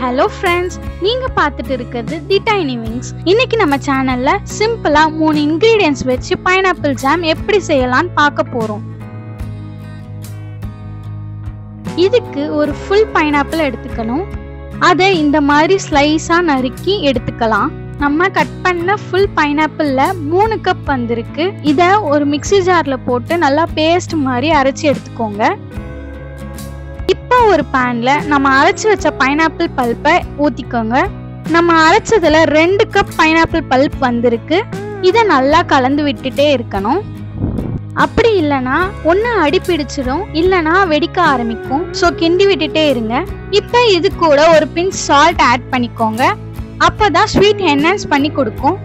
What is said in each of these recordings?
hello friends நீங்க பார்த்துட்டு இருக்கிறது தி டைனி விங்ஸ் இன்னைக்கு நம்ம சேனல்ல சிம்பிளா மூணு இன்கிரீடியன்ஸ் வச்சு பைனாப்பிள் ஜாம் எப்படி செய்யலாம்னு பார்க்க போறோம் இதுக்கு ஒரு ஃபுல் பைனாப்பிள் எடுத்துக்கணும் அதை இந்த மாதிரி ஸ்லைஸா நறுக்கி எடுத்துக்கலாம் நம்ம கட் பண்ண ஃபுல் பைனாப்பிள்ல மூணு கப் வந்திருக்கு இதை ஒரு மிக்ஸி ஜார்ல போட்டு நல்லா பேஸ்ட் மாதிரி அரைச்சி எடுத்துக்கோங்க இப்போ ஒரு பேன்ல நம்ம அரைச்சு வச்ச பைனாப்பிள் பல்ப்பை ஊத்திக்கோங்க நம்ம அரைச்சதுல ரெண்டு கப் பைனாப்பிள் பல்ப் வந்திருக்கு இதை நல்லா கலந்து விட்டுட்டே இருக்கணும் அப்படி இல்லைன்னா ஒன்று அடி பிடிச்சிடும் இல்லைன்னா வெடிக்க ஆரம்பிக்கும் ஸோ கிண்டி விட்டுட்டே இருங்க இப்போ இது கூட ஒரு பிஞ்ச் சால்ட் ஆட் பண்ணிக்கோங்க அப்பதான் ஸ்வீட் என்ஹான்ஸ் பண்ணி கொடுக்கும்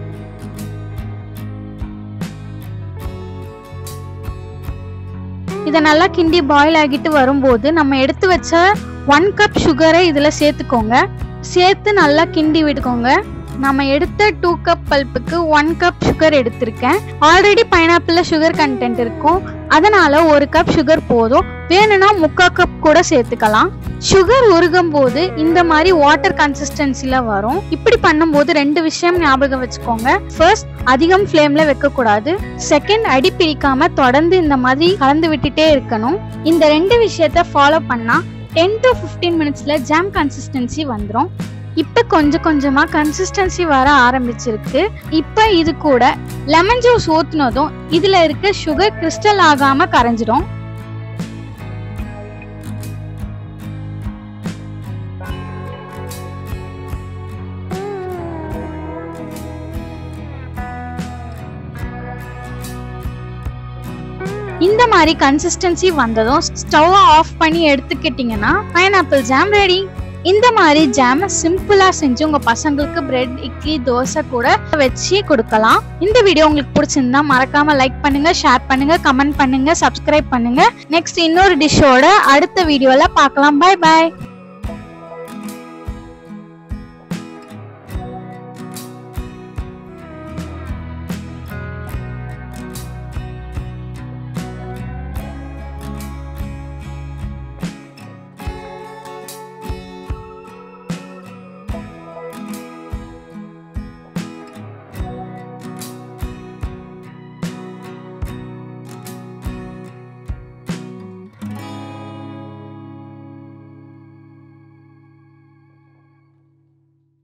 இதை நல்லா கிண்டி பாயில் ஆகிட்டு வரும்போது நம்ம எடுத்து வச்ச ஒன் கப் சுகரை இதில் சேர்த்துக்கோங்க சேர்த்து நல்லா கிண்டி விட்டுக்கோங்க நம்ம எடுத்த டூ கப் பல்ப்புக்கு ஒன் கப் சுகர் எடுத்திருக்கேன் ஆல்ரெடி பைனாப்பிளில் சுகர் கண்டென்ட் இருக்கும் அதனால ஒரு கப் சுகர் போதும் வேணும்னா முக்கால் கப் கூட சேர்த்துக்கலாம் சுகர் உருகும் போது இந்த மாதிரி வாட்டர் கன்சிஸ்டன்சில வரும் இப்படி பண்ணும்போது ரெண்டு விஷயம் ஞாபகம் வச்சுக்கோங்க ஃபர்ஸ்ட் அதிகம் ஃப்ளேம்ல வைக்க கூடாது செகண்ட் அடி பிரிக்காம தொடர்ந்து இந்த மாதிரி கலந்து விட்டுட்டே இருக்கணும் இந்த ரெண்டு விஷயத்த ஃபாலோ பண்ணா டென் டு ஃபிஃப்டீன் மினிட்ஸ்ல ஜாம் கன்சிஸ்டன்சி வந்துடும் இப்போ கொஞ்சம் கொஞ்சமா கன்சிஸ்டன்சி வர ஆரம்பிச்சிருக்கு இப்போ இது கூட லெமன் ஜூஸ் ஊத்துனதும் இதுல இருக்க சுகர் கிறிஸ்டல் ஆகாம கரைஞ்சிடும் இந்த மாதிரி கன்சிஸ்டன்சி வந்ததும் ஸ்டவ் ஆஃப் பண்ணி எடுத்துக்கிட்டீங்கன்னா பைனாப்பிள் ஜாம் ரெடி இந்த மாதிரி ஜாம சிம்பிளா செஞ்சு உங்க பசங்களுக்கு பிரெட் இட்லி தோசை கூட வச்சு கொடுக்கலாம் இந்த வீடியோ உங்களுக்கு பிடிச்சிருந்தா மறக்காம லைக் பண்ணுங்க ஷேர் பண்ணுங்க கமெண்ட் பண்ணுங்க சப்ஸ்கிரைப் பண்ணுங்க நெக்ஸ்ட் இன்னொரு டிஷ்ஷோட அடுத்த வீடியோல பார்க்கலாம் பை பாய்